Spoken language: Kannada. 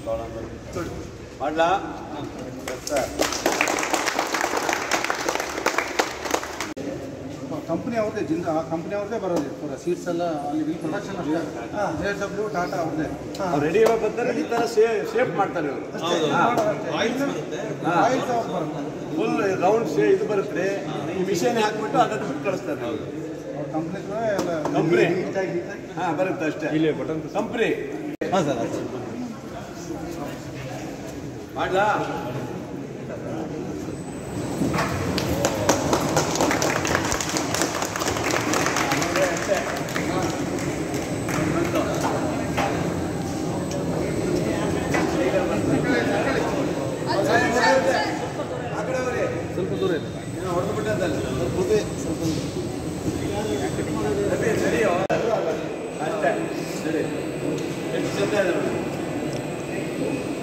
ಮಾಡ್ಲಾ ಕಂಪ್ನಿ ಅವ್ರದ್ದೇ ಜಿಂದ ಆ ಕಂಪ್ನಿ ಅವ್ರದ್ದೇ ಬರೋದು ಪೂರ ಸೀಟ್ಸ್ ಎಲ್ಲ ಅಲ್ಲಿ ಬಿಲ್ ಪ್ರೊಡಕ್ಷನ್ ಅಷ್ಟೇ ಜೆ ಎಸ್ ಡಬ್ಲ್ಯೂ ಟಾಟಾ ಅವ್ರದ್ದೇ ರೆಡಿ ಇವಾಗ ಬರ್ತಾರೆ ಈ ಥರ ಸೇಫ್ ಮಾಡ್ತಾರೆ ಇವರು ಆಯಿಲ್ಸ್ ಅವ್ರು ಬರುತ್ತೆ ಫುಲ್ ರೌಂಡ್ ಶೇ ಇದು ಬರುತ್ತೆ ಈ ಮಿಷನ್ ಹಾಕ್ಬಿಟ್ಟು ಅದನ್ನು ಬಿಟ್ಟು ಕಳಿಸ್ತಾರೆ ಅವ್ರ ಕಂಪ್ನಿಗಳು ಎಲ್ಲ ಕಂಪ್ನಿ ಹಾಂ ಬರುತ್ತೆ ಅಷ್ಟೇ ಇಲ್ಲಿ ಬಟನ್ ಕಂಪ್ನಿ ಹಾಂ ಸರ್ ಮಾಡ್ಲಾ ಸ್ವಲ್ಪ ದೂರ ಇದೆ ಅಷ್ಟೇ ಸರಿ ಎಷ್ಟು ಜೊತೆ ಇದೆ ನೋಡಿ